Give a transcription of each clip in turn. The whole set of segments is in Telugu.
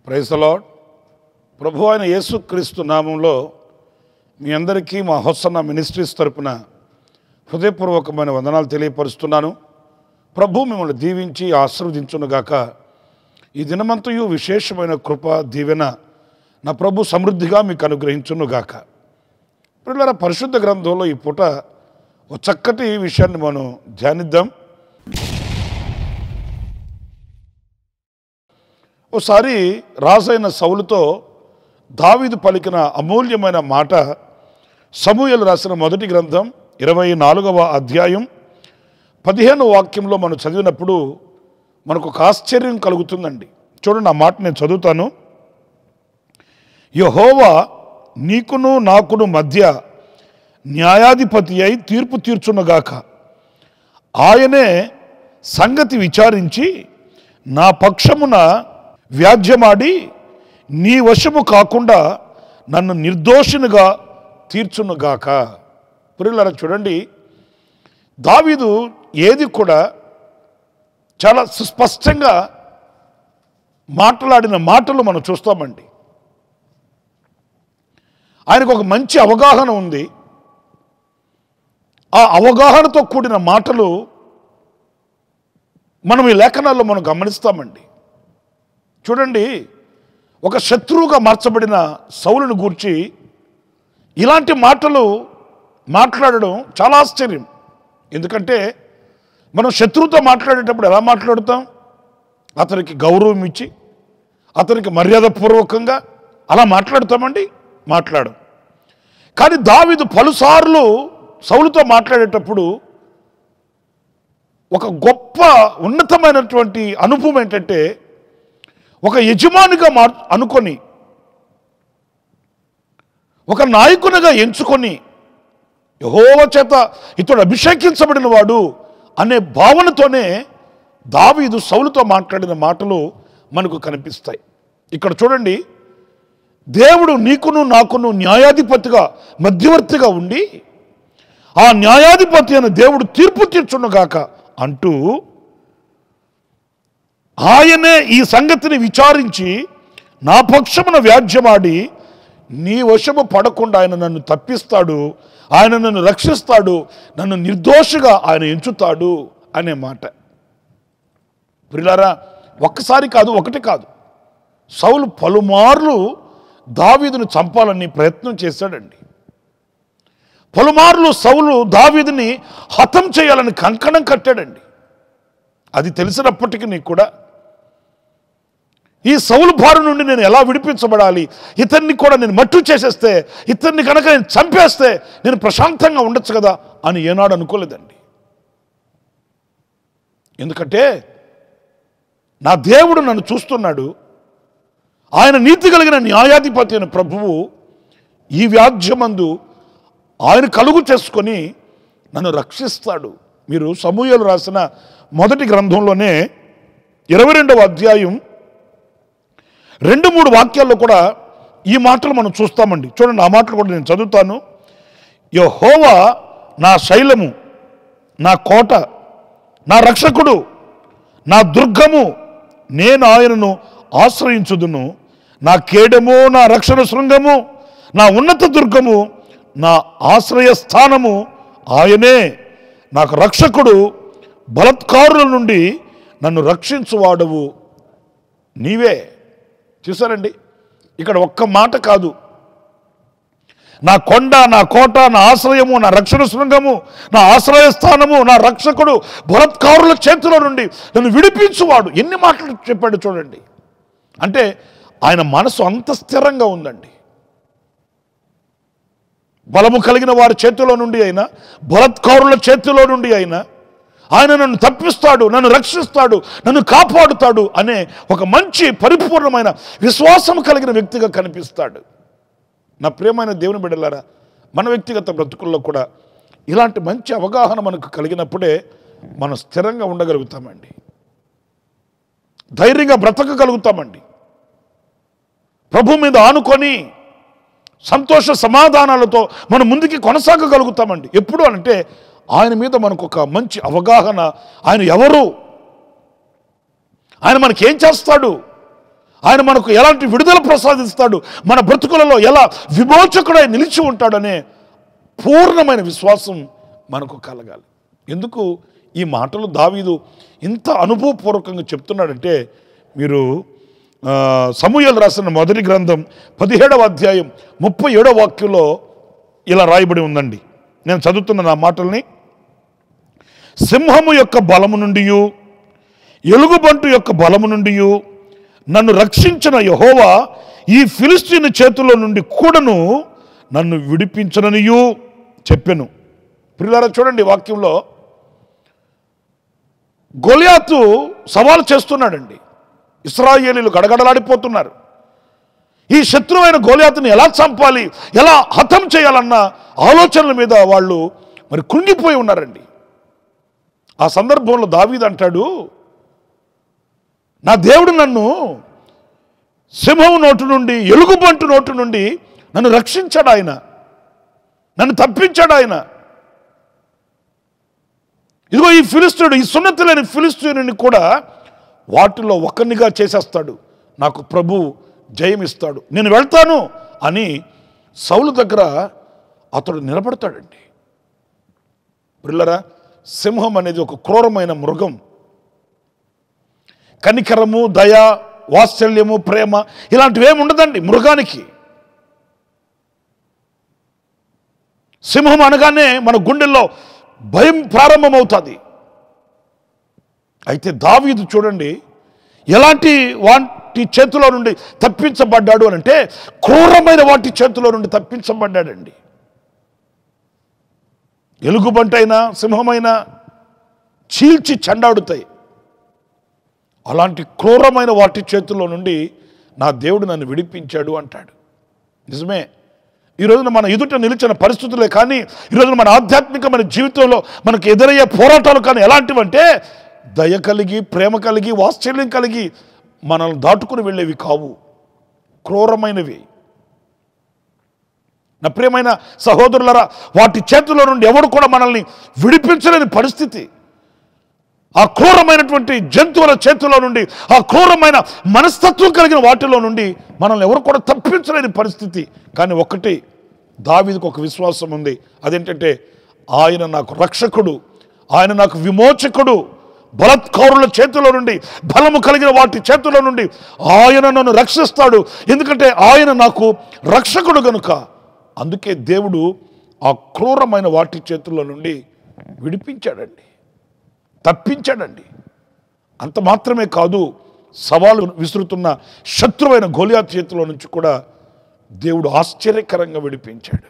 ప్రైజ్ లార్డ్ ప్రభు అయిన యేసుక్రీస్తు నామంలో మీ అందరికీ మా హొసన్న మినిస్ట్రీస్ తరపున హృదయపూర్వకమైన వందనాలు తెలియపరుస్తున్నాను ప్రభు మిమ్మల్ని దీవించి ఆశీర్వదించునుగాక ఈ దినమంతయు విశేషమైన కృప దీవెన నా ప్రభు సమృద్ధిగా మీకు అనుగ్రహించునుగాక పిల్లల పరిశుద్ధ గ్రంథంలో ఈ పూట ఒక చక్కటి విషయాన్ని మనం ధ్యానిద్దాం ఓసారి రాజైన సౌలుతో దావీదు పలికిన అమూల్యమైన మాట సమూయలు రాసిన మొదటి గ్రంథం ఇరవై నాలుగవ అధ్యాయం పదిహేను వాక్యంలో మనం చదివినప్పుడు మనకు ఒక ఆశ్చర్యం కలుగుతుందండి చూడండి ఆ మాట నేను చదువుతాను యహోవా నీకును నాకును మధ్య న్యాయాధిపతి అయి తీర్పు తీర్చునగాక ఆయనే సంగతి విచారించి నా పక్షమున వ్యాజ్యమాడి నీ వశము కాకుండా నన్ను నిర్దోషినిగా తీర్చునుగాక పురిలరా చూడండి దావీదు ఏది కూడా చాలా సుస్పష్టంగా మాట్లాడిన మాటలు మనం చూస్తామండి ఆయనకు ఒక మంచి అవగాహన ఉంది ఆ అవగాహనతో కూడిన మాటలు మనం ఈ లేఖనాల్లో మనం గమనిస్తామండి చూడండి ఒక శత్రువుగా మార్చబడిన సౌలుని గూర్చి ఇలాంటి మాటలు మాట్లాడడం చాలా ఆశ్చర్యం ఎందుకంటే మనం శత్రువుతో మాట్లాడేటప్పుడు ఎలా మాట్లాడుతాం అతనికి గౌరవం ఇచ్చి అతనికి మర్యాదపూర్వకంగా అలా మాట్లాడుతామండి మాట్లాడం కానీ దావిదు పలుసార్లు సౌలుతో మాట్లాడేటప్పుడు ఒక గొప్ప ఉన్నతమైనటువంటి అనుభవం ఏంటంటే ఒక యజమానిగా మార్ అనుకొని ఒక నాయకునిగా ఎంచుకొని యహోవ చేత ఇతడు అభిషేకించబడిన వాడు అనే భావనతోనే దావీదు సౌలుతో మాట్లాడిన మాటలు మనకు కనిపిస్తాయి ఇక్కడ చూడండి దేవుడు నీకును నాకును న్యాయాధిపతిగా మధ్యవర్తిగా ఉండి ఆ న్యాయాధిపతి అయిన దేవుడు తీర్పు తీర్చునుగాక అంటూ ఆయనే ఈ సంగతిని విచారించి నా పక్షమున వ్యాజ్యమాడి నీ వశము పడకుండా ఆయన నన్ను తప్పిస్తాడు ఆయన నన్ను రక్షిస్తాడు నన్ను నిర్దోషిగా ఆయన ఎంచుతాడు అనే మాట ప్రిలారా ఒక్కసారి కాదు ఒకటి కాదు సౌలు పలుమార్లు దావీదును చంపాలని ప్రయత్నం చేశాడండి పలుమార్లు సౌలు దావీదుని హతం చేయాలని కంకణం కట్టాడండి అది తెలిసినప్పటికీ నీకు కూడా ఈ సౌలు బారు నుండి నేను ఎలా విడిపించబడాలి ఇతన్ని కూడా నేను మట్టు చేసేస్తే ఇతన్ని కనుక నేను చంపేస్తే నేను ప్రశాంతంగా ఉండొచ్చు కదా అని ఏనాడు అనుకోలేదండి ఎందుకంటే నా దేవుడు నన్ను చూస్తున్నాడు ఆయన నీతి కలిగిన న్యాయాధిపతి అయిన ప్రభువు ఈ వ్యాజ్యమందు ఆయన కలుగు చేసుకొని నన్ను రక్షిస్తాడు మీరు సమూహలు రాసిన మొదటి గ్రంథంలోనే ఇరవై రెండవ అధ్యాయం రెండు మూడు వాక్యాల్లో కూడా ఈ మాటలు మనం చూస్తామండి చూడండి ఆ మాటలు కూడా నేను చదువుతాను యహోవా నా శైలము నా కోట నా రక్షకుడు నా దుర్గము నేను ఆయనను ఆశ్రయించుదును నా కేడము నా రక్షణ శృంగము నా ఉన్నత దుర్గము నా ఆశ్రయ స్థానము ఆయనే నాకు రక్షకుడు బలత్కారుల నుండి నన్ను రక్షించువాడవు నీవే చూసారండి ఇక్కడ ఒక్క మాట కాదు నా కొండ నా కోట నా ఆశ్రయము నా రక్షణ శృంగము నా ఆశ్రయ స్థానము నా రక్షకుడు బలత్కారుల చేతిలో నుండి నన్ను విడిపించువాడు ఎన్ని మాటలు చెప్పాడు చూడండి అంటే ఆయన మనసు అంత స్థిరంగా ఉందండి బలము కలిగిన వారి చేతిలో నుండి అయినా బలత్కారుల చేతిలో నుండి అయినా ఆయన నన్ను తప్పిస్తాడు నన్ను రక్షిస్తాడు నన్ను కాపాడుతాడు అనే ఒక మంచి పరిపూర్ణమైన విశ్వాసం కలిగిన వ్యక్తిగా కనిపిస్తాడు నా ప్రియమైన దేవుని బిడ్డలారా మన వ్యక్తిగత బ్రతుకుల్లో కూడా ఇలాంటి మంచి అవగాహన మనకు కలిగినప్పుడే మనం స్థిరంగా ఉండగలుగుతామండి ధైర్యంగా బ్రతకగలుగుతామండి ప్రభు మీద ఆనుకొని సంతోష సమాధానాలతో మనం ముందుకి కొనసాగగలుగుతామండి ఎప్పుడు అంటే ఆయన మీద మనకు ఒక మంచి అవగాహన ఆయన ఎవరు ఆయన మనకేం చేస్తాడు ఆయన మనకు ఎలాంటి విడుదల ప్రసాదిస్తాడు మన బ్రతుకులలో ఎలా విమోచకుడై నిలిచి ఉంటాడనే పూర్ణమైన విశ్వాసం మనకు కలగాలి ఎందుకు ఈ మాటలు దావీదు ఇంత అనుభవపూర్వకంగా చెప్తున్నాడంటే మీరు ఆ, సమూయేలు రాసిన మొదటి గ్రంథం పదిహేడవ అధ్యాయం ముప్పై ఏడవ వాక్యంలో ఇలా రాయబడి ఉందండి నేను చదువుతున్న నా మాటల్ని సింహము యొక్క బలము నుండి ఎలుగుబంటు యొక్క బలము నుండి నన్ను రక్షించిన యహోవా ఈ ఫిలిస్తీన్ చేతుల నుండి కూడాను నన్ను విడిపించననియు చెప్పెను పిల్లరా చూడండి వాక్యంలో గొలియాతు సవాల్ చేస్తున్నాడండి ఇస్రాయేలీలు గడగడలాడిపోతున్నారు ఈ శత్రువైన గోలియాతుని ఎలా చంపాలి ఎలా హతం చేయాలన్న ఆలోచనల మీద వాళ్ళు మరి కృంగిపోయి ఉన్నారండి ఆ సందర్భంలో దావీద్ అంటాడు నా దేవుడు నన్ను సింహం నోటు నుండి ఎలుగుబంటు నోటు నుండి నన్ను రక్షించాడు ఆయన నన్ను తప్పించాడు ఆయన ఇదిగో ఈ ఫిలిస్తీనుడు ఈ సున్నతి లేని ఫిలిస్తీనుని కూడా వాటిలో ఒకరినిగా చేసేస్తాడు నాకు ప్రభు జయం ఇస్తాడు నేను వెళ్తాను అని సౌలు దగ్గర అతడు నిలబడతాడండి పిల్లరా సింహం అనేది ఒక క్రూరమైన మృగం కనికరము దయ వాత్సల్యము ప్రేమ ఇలాంటివి ఏమి ఉండదండి మృగానికి సింహం అనగానే మన గుండెల్లో భయం ప్రారంభమవుతుంది అయితే దావీదు చూడండి ఎలాంటి వాటి చేతిలో నుండి తప్పించబడ్డాడు అని అంటే క్రూరమైన వాటి చేతిలో నుండి తప్పించబడ్డాడండి ఎలుగుబంటైనా సింహమైనా చీల్చి చెండాడుతాయి అలాంటి క్రూరమైన వాటి చేతుల్లో నుండి నా దేవుడు నన్ను విడిపించాడు అంటాడు నిజమే ఈ రోజున మన ఎదుట నిలిచిన పరిస్థితులే కానీ ఈ రోజున మన ఆధ్యాత్మికమైన జీవితంలో మనకు ఎదురయ్యే పోరాటాలు కానీ ఎలాంటివంటే దయ కలిగి ప్రేమ కలిగి వాత్సల్యం కలిగి మనల్ని దాటుకుని వెళ్ళేవి కావు క్రూరమైనవి నా ప్రియమైన సహోదరులరా వాటి చేతుల్లో నుండి ఎవడు కూడా మనల్ని విడిపించలేని పరిస్థితి ఆ క్రూరమైనటువంటి జంతువుల చేతుల్లో నుండి ఆ క్రూరమైన మనస్తత్వం కలిగిన వాటిలో నుండి మనల్ని ఎవరు కూడా తప్పించలేని పరిస్థితి కానీ ఒక్కటి దావీదుకు ఒక విశ్వాసం ఉంది అదేంటంటే ఆయన నాకు రక్షకుడు ఆయన నాకు విమోచకుడు బలత్కారుల చేతిలో నుండి బలము కలిగిన వాటి చేతిలో నుండి ఆయన నన్ను రక్షిస్తాడు ఎందుకంటే ఆయన నాకు రక్షకుడు గనుక అందుకే దేవుడు ఆ క్రూరమైన వాటి చేతుల్లో నుండి విడిపించాడండి తప్పించాడండి అంత మాత్రమే కాదు సవాలు విసురుతున్న శత్రువైన గోలియాత్ చేతిలో నుంచి కూడా దేవుడు ఆశ్చర్యకరంగా విడిపించాడు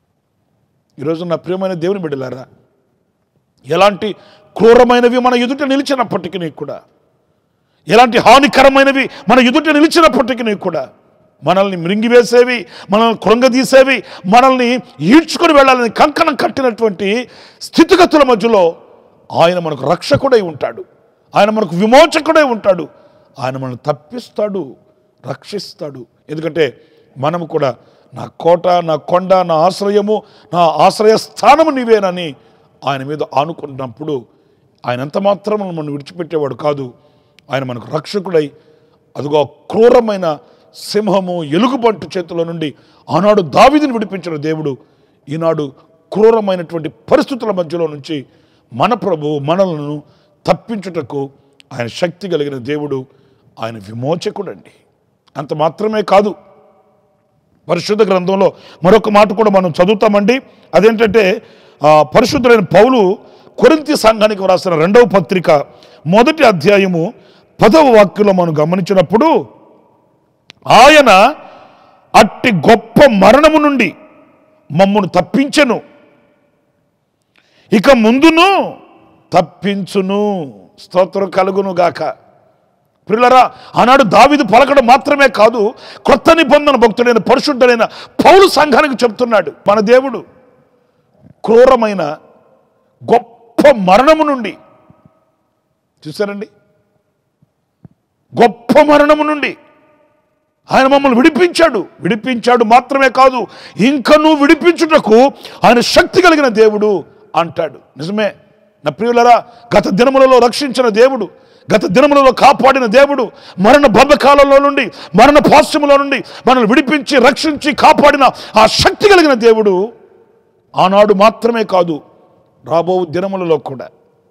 ఈరోజు నా ప్రియమైన దేవుని బిడ్డలారా ఎలాంటి క్రూరమైనవి మన ఎదుట నిలిచినప్పటికీ కూడా ఎలాంటి హానికరమైనవి మన ఎదుట నిలిచినప్పటికీ కూడా మనల్ని మృంగివేసేవి మనల్ని కృంగదీసేవి మనల్ని ఈడ్చుకొని వెళ్ళాలని కంకణం కట్టినటువంటి స్థితిగతుల మధ్యలో ఆయన మనకు రక్షకుడై ఉంటాడు ఆయన మనకు విమోచకుడై ఉంటాడు ఆయన మనల్ని తప్పిస్తాడు రక్షిస్తాడు ఎందుకంటే మనము కూడా నా కోట నా కొండ నా ఆశ్రయము నా ఆశ్రయ స్థానము నీవేనని ఆయన మీద ఆనుకున్నప్పుడు ఆయన ఎంత మాత్రం మనం విడిచిపెట్టేవాడు కాదు ఆయన మనకు రక్షకుడై అదిగో ఆ క్రూరమైన సింహము ఎలుగుబంటు చేతిలో నుండి ఆనాడు దావిదిని విడిపించిన దేవుడు ఈనాడు క్రూరమైనటువంటి పరిస్థితుల మధ్యలో నుంచి మన ప్రభు మనలను తప్పించుటకు ఆయన శక్తి కలిగిన దేవుడు ఆయన విమోచకుడండి అంత మాత్రమే కాదు పరిశుద్ధ గ్రంథంలో మరొక మాట కూడా మనం చదువుతామండి అదేంటంటే ఆ, పరిశుద్ధులైన పౌలు కొరింతి సంఘానికి వ్రాసిన రెండవ పత్రిక మొదటి అధ్యాయము పదవ వాక్యంలో మనం గమనించినప్పుడు ఆయన అట్టి గొప్ప మరణము నుండి మమ్మను తప్పించెను ఇక ముందును తప్పించును స్తోత్రం కలుగును గాక ప్రిల్లరా ఆనాడు దావిదు పలకడం మాత్రమే కాదు కొత్త నిబంధన భక్తుడైన పరిశుద్ధుడైన పౌలు సంఘానికి చెప్తున్నాడు మన దేవుడు క్రూరమైన గొప్ప మరణము నుండి చూసారండి గొప్ప మరణము నుండి ఆయన మమ్మల్ని విడిపించాడు విడిపించాడు మాత్రమే కాదు ఇంకనూ విడిపించుటకు ఆయన శక్తి కలిగిన దేవుడు అంటాడు నిజమే నా ప్రియులరా గత దినములలో రక్షించిన దేవుడు గత దినములలో కాపాడిన దేవుడు మరణ బంధకాలలో నుండి మరణ పాశ్యములో నుండి మనల్ని విడిపించి రక్షించి కాపాడిన ఆ శక్తి కలిగిన దేవుడు ఆనాడు మాత్రమే కాదు రాబో దినములలో కూడా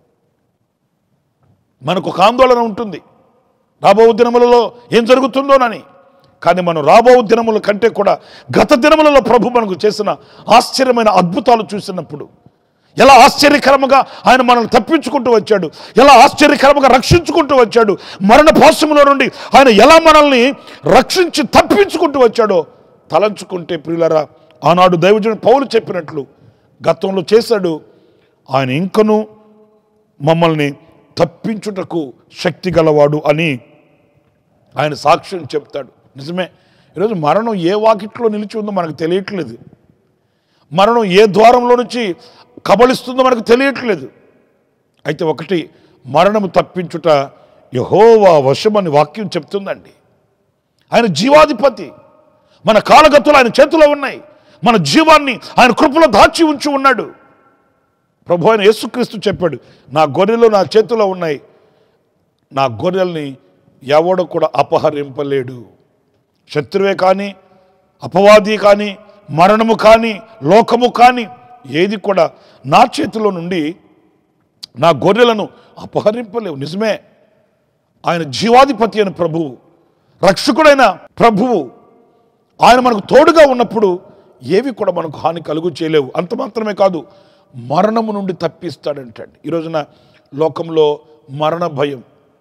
మనకు ఒక ఆందోళన ఉంటుంది రాబో దినములలో ఏం జరుగుతుందోనని కానీ మనం రాబో దినముల కంటే కూడా గత దినములలో ప్రభు మనకు చేసిన ఆశ్చర్యమైన అద్భుతాలు చూసినప్పుడు ఎలా ఆశ్చర్యకరముగా ఆయన మనల్ని తప్పించుకుంటూ వచ్చాడు ఎలా ఆశ్చర్యకరముగా రక్షించుకుంటూ వచ్చాడు మరణ పాశములో నుండి ఆయన ఎలా మనల్ని రక్షించి తప్పించుకుంటూ వచ్చాడో తలంచుకుంటే ప్రియులరా ఆనాడు దైవజనుడు పౌలు చెప్పినట్లు గతంలో చేశాడు ఆయన ఇంకను మమ్మల్ని తప్పించుటకు శక్తి గలవాడు అని ఆయన సాక్ష్యం చెప్తాడు నిజమే ఈరోజు మరణం ఏ వాకిట్లో నిలిచి ఉందో మనకు తెలియట్లేదు మరణం ఏ ద్వారంలో నుంచి కబళిస్తుందో మనకు తెలియట్లేదు అయితే ఒకటి మరణము తప్పించుట యహోవా వశమని వాక్యం చెప్తుందండి ఆయన జీవాధిపతి మన కాలగతులు ఆయన చేతిలో ఉన్నాయి మన జీవాన్ని ఆయన కృపలో దాచి ఉంచి ఉన్నాడు ప్రభు అయిన యేసుక్రీస్తు చెప్పాడు నా గొర్రెలు నా చేతిలో ఉన్నాయి నా గొర్రెల్ని ఎవడు కూడా అపహరింపలేడు శత్రువే కానీ అపవాది కానీ మరణము కానీ లోకము కానీ ఏది కూడా నా చేతిలో నుండి నా గొర్రెలను అపహరింపలేవు నిజమే ఆయన జీవాధిపతి అయిన ప్రభువు రక్షకుడైన ప్రభువు ఆయన మనకు తోడుగా ఉన్నప్పుడు ఏవి కూడా మనకు హాని కలుగు చేయలేవు అంత మాత్రమే కాదు మరణము నుండి తప్పిస్తాడంటండి ఈ రోజున లోకంలో మరణ భయం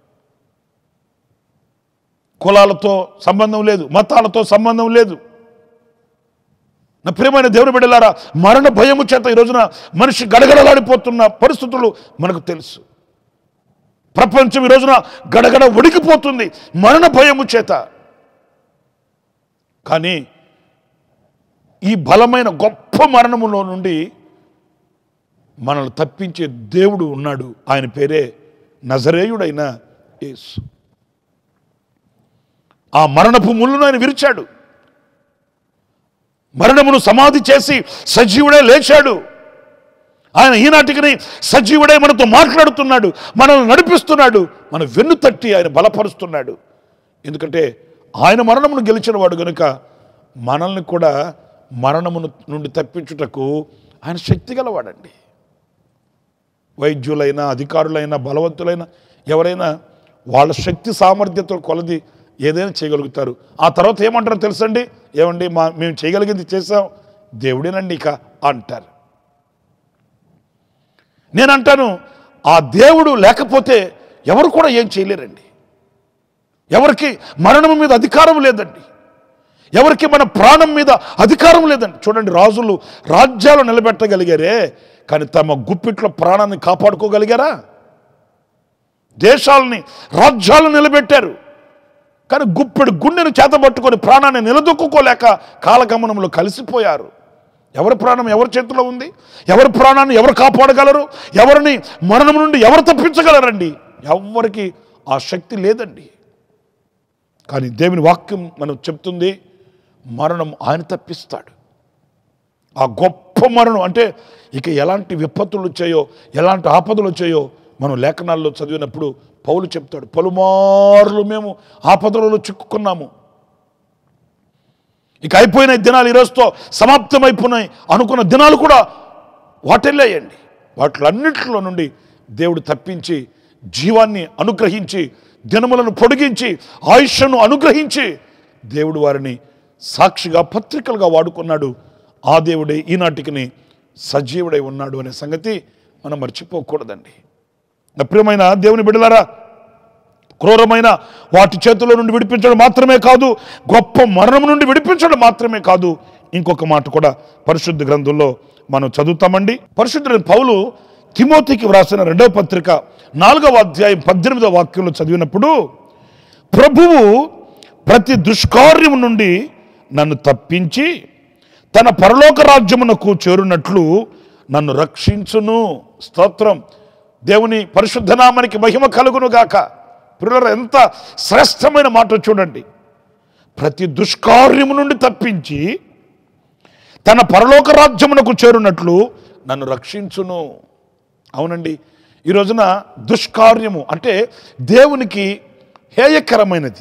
కులాలతో సంబంధం లేదు మతాలతో సంబంధం లేదు నా ప్రియమైన దేవుని బిడ్డలారా మరణ భయము చేత ఈ రోజున మనిషి గడగడలాడిపోతున్న పరిస్థితులు మనకు తెలుసు ప్రపంచం ఈ రోజున గడగడ ఉడికిపోతుంది మరణ భయము చేత కానీ ఈ బలమైన గొప్ప మరణములో నుండి మనల్ని తప్పించే దేవుడు ఉన్నాడు ఆయన పేరే నజరేయుడైన యేసు ఆ మరణపు ముళ్ళను ఆయన విరిచాడు మరణమును సమాధి చేసి సజీవుడే లేచాడు ఆయన ఈనాటికి సజీవుడే మనతో మాట్లాడుతున్నాడు మనల్ని నడిపిస్తున్నాడు మన వెన్ను తట్టి ఆయన బలపరుస్తున్నాడు ఎందుకంటే ఆయన మరణమును గెలిచిన వాడు గనుక మనల్ని కూడా మరణమును నుండి తప్పించుటకు ఆయన శక్తి గలవాడండి వైద్యులైనా అధికారులైనా బలవంతులైనా ఎవరైనా వాళ్ళ శక్తి సామర్థ్యత కొలది ఏదైనా చేయగలుగుతారు ఆ తర్వాత ఏమంటారో తెలుసండి ఏమండి మా మేము చేయగలిగింది చేసాం దేవుడేనండి ఇక అంటారు నేను అంటాను ఆ దేవుడు లేకపోతే ఎవరు కూడా ఏం చేయలేరండి ఎవరికి మరణం మీద అధికారం లేదండి ఎవరికి మన ప్రాణం మీద అధికారం లేదండి చూడండి రాజులు రాజ్యాలు నిలబెట్టగలిగారే కానీ తమ గుప్పిట్లో ప్రాణాన్ని కాపాడుకోగలిగారా దేశాలని రాజ్యాలు నిలబెట్టారు కానీ గుప్పెడు గుండెను చేతబట్టుకొని ప్రాణాన్ని నిలదొక్కుకోలేక కాలగమనంలో కలిసిపోయారు ఎవరి ప్రాణం ఎవరి చేతిలో ఉంది ఎవరి ప్రాణాన్ని ఎవరు కాపాడగలరు ఎవరిని మరణం నుండి ఎవరు తప్పించగలరండి ఎవరికి ఆ శక్తి లేదండి కానీ దేవుని వాక్యం మనం చెప్తుంది మరణం ఆయన తప్పిస్తాడు ఆ గొప్ప మరణం అంటే ఇక ఎలాంటి విపత్తులు వచ్చాయో ఎలాంటి ఆపదలు వచ్చాయో మనం లేఖనాల్లో చదివినప్పుడు పౌలు చెప్తాడు పలుమార్లు మేము ఆపదలలో చిక్కుకున్నాము ఇక అయిపోయిన దినాలు ఈరోజుతో సమాప్తమైపోయినాయి అనుకున్న దినాలు కూడా వాటెళ్ళాయండి వాటిలన్నింటిలో నుండి దేవుడు తప్పించి జీవాన్ని అనుగ్రహించి దినములను పొడిగించి ఆయుష్ను అనుగ్రహించి దేవుడు వారిని సాక్షిగా పత్రికలుగా వాడుకున్నాడు ఆ దేవుడే ఈనాటికి సజీవుడై ఉన్నాడు అనే సంగతి మనం మర్చిపోకూడదండి నా ప్రియమైన దేవుని బిడ్డలారా క్రూరమైన వాటి చేతుల్లో నుండి విడిపించడం మాత్రమే కాదు గొప్ప మరణం నుండి విడిపించడం మాత్రమే కాదు ఇంకొక మాట కూడా పరిశుద్ధ గ్రంథంలో మనం చదువుతామండి పరిశుద్ధుడైన పౌలు తిమోతికి వ్రాసిన రెండవ పత్రిక నాలుగవ అధ్యాయం పద్దెనిమిదవ వాక్యంలో చదివినప్పుడు ప్రభువు ప్రతి దుష్కార్యం నుండి నన్ను తప్పించి తన పరలోక రాజ్యమునకు చేరునట్లు నన్ను రక్షించును స్తోత్రం దేవుని పరిశుద్ధ నామానికి మహిమ కలుగును గాక పిల్లలు ఎంత శ్రేష్టమైన మాట చూడండి ప్రతి దుష్కార్యము నుండి తప్పించి తన పరలోక రాజ్యమునకు చేరునట్లు నన్ను రక్షించును అవునండి ఈ రోజున దుష్కార్యము అంటే దేవునికి హేయకరమైనది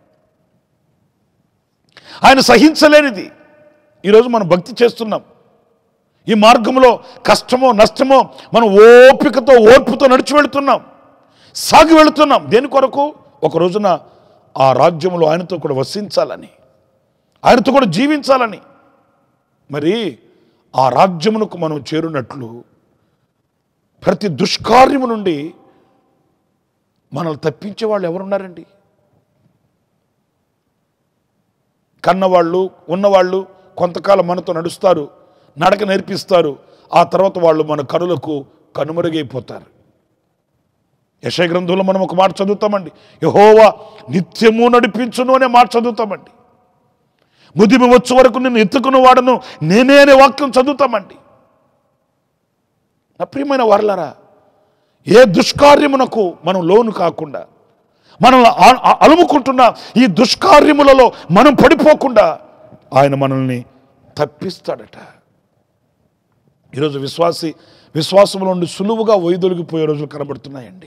ఆయన సహించలేనిది ఈరోజు మనం భక్తి చేస్తున్నాం ఈ మార్గంలో కష్టమో నష్టమో మనం ఓపికతో ఓర్పుతో నడిచి వెళుతున్నాం సాగి వెళుతున్నాం దేని కొరకు ఒక రోజున ఆ రాజ్యంలో ఆయనతో కూడా వసించాలని ఆయనతో కూడా జీవించాలని మరి ఆ రాజ్యమునకు మనం చేరునట్లు ప్రతి దుష్కార్యము నుండి మనల్ని తప్పించే వాళ్ళు ఎవరున్నారండి కన్నవాళ్ళు ఉన్నవాళ్ళు కొంతకాలం మనతో నడుస్తారు నడక నేర్పిస్తారు ఆ తర్వాత వాళ్ళు మన కనులకు కనుమరుగైపోతారు యశయ గ్రంథంలో మనం ఒక మాట చదువుతామండి యహోవా నిత్యము నడిపించును అనే మాట చదువుతామండి ముదిమి వచ్చే వరకు నిన్ను ఎత్తుకున్న వాడను నేనే అనే వాక్యం చదువుతామండి నా ప్రియమైన వారలారా ఏ దుష్కార్యమునకు మనం లోను కాకుండా మనం ఆ- ఆ- అలుముకుంటున్న ఈ దుష్కార్యములలో మనం పడిపోకుండా ఆయన మనల్ని తప్పిస్తాడట ఈరోజు విశ్వాసి విశ్వాసంలో నుండి సులువుగా వైదొలిగిపోయే రోజులు కనబడుతున్నాయండి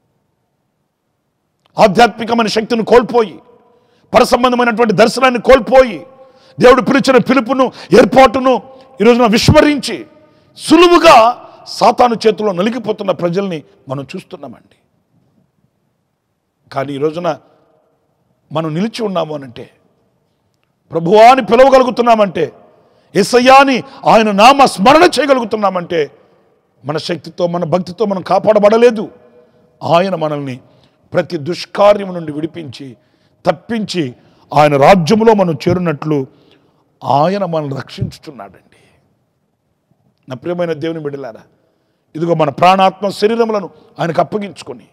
ఆధ్యాత్మికమైన శక్తిని కోల్పోయి పరసంబంధమైనటువంటి దర్శనాన్ని కోల్పోయి దేవుడు పిలిచిన పిలుపును ఏర్పాటును ఈరోజున విస్మరించి సులువుగా సాతాను చేతిలో నలిగిపోతున్న ప్రజల్ని మనం చూస్తున్నామండి కానీ ఈ రోజున మనం నిలిచి ఉన్నాము అనంటే ప్రభువా అని పిలవగలుగుతున్నామంటే ఎసయ్యాని ఆయన నామ స్మరణ చేయగలుగుతున్నామంటే మన శక్తితో మన భక్తితో మనం కాపాడబడలేదు ఆయన మనల్ని ప్రతి దుష్కార్యము నుండి విడిపించి తప్పించి ఆయన రాజ్యములో మనం చేరునట్లు ఆయన మనల్ని రక్షించుతున్నాడండి నా ప్రియమైన దేవుని బిడ్డలారా ఇదిగో మన ప్రాణాత్మ శరీరములను ఆయనకు అప్పగించుకొని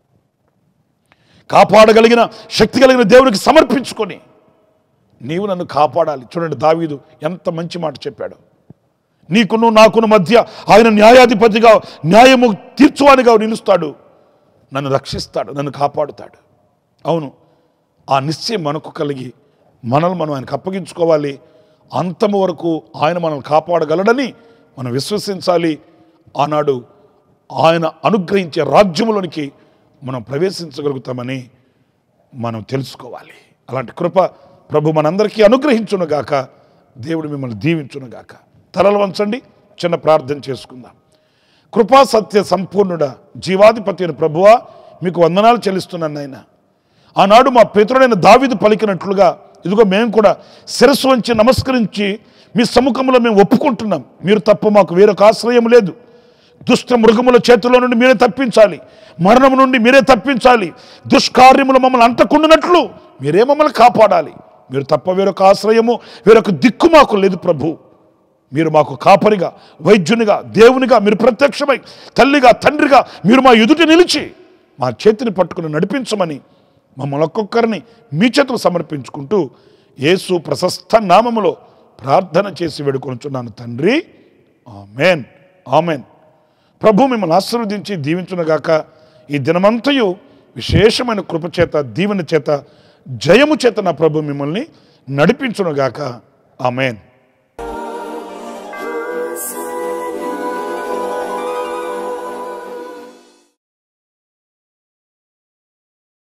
కాపాడగలిగిన శక్తి కలిగిన దేవునికి సమర్పించుకొని నీవు నన్ను కాపాడాలి చూడండి దావీదు ఎంత మంచి మాట చెప్పాడు నీకును నాకును మధ్య ఆయన న్యాయాధిపతిగా న్యాయము తీర్చువానిగా నిలుస్తాడు నన్ను రక్షిస్తాడు నన్ను కాపాడుతాడు అవును ఆ నిశ్చయం మనకు కలిగి మనల్ని మనం ఆయనకు అప్పగించుకోవాలి అంతము వరకు ఆయన మనల్ని కాపాడగలడని మనం విశ్వసించాలి ఆనాడు ఆయన అనుగ్రహించే రాజ్యములోనికి మనం ప్రవేశించగలుగుతామని మనం తెలుసుకోవాలి అలాంటి కృప ప్రభు మనందరికీ అనుగ్రహించునుగాక దేవుడు మిమ్మల్ని దీవించునుగాక తలలు వంచండి చిన్న ప్రార్థన చేసుకుందాం కృపా సత్య సంపూర్ణుడ జీవాధిపతి అయిన ప్రభువా మీకు వందనాలు చెల్లిస్తున్నాను నాయన ఆనాడు మా పితరుడైన దావిదు పలికినట్లుగా ఇదిగో మేము కూడా శిరస్సు వంచి నమస్కరించి మీ సముఖంలో మేము ఒప్పుకుంటున్నాం మీరు తప్ప మాకు వేరొక ఆశ్రయం లేదు దుష్ట మృగముల చేతిలో నుండి మీరే తప్పించాలి మరణం నుండి మీరే తప్పించాలి దుష్కార్యములు మమ్మల్ని అంటకుండానట్లు మీరే మమ్మల్ని కాపాడాలి మీరు తప్ప వేరొక ఆశ్రయము వేరొక దిక్కు మాకు లేదు ప్రభు మీరు మాకు కాపరిగా వైద్యునిగా దేవునిగా మీరు ప్రత్యక్షమై తల్లిగా తండ్రిగా మీరు మా ఎదుట నిలిచి మా చేతిని పట్టుకుని నడిపించమని మమ్మల్ని ఒక్కొక్కరిని మీ చేతులు సమర్పించుకుంటూ యేసు ప్రశస్త నామములో ప్రార్థన చేసి వేడుకొనుచున్నాను తండ్రి ఆమెన్ ఆమెన్ ప్రభు మిమ్మల్ని ఆశీర్వదించి దీవించునగాక ఈ దినమంతయు విశేషమైన కృప చేత దీవెన చేత జయము చేత నా ప్రభు మిమ్మల్ని నడిపించునుగాక ఆమెన్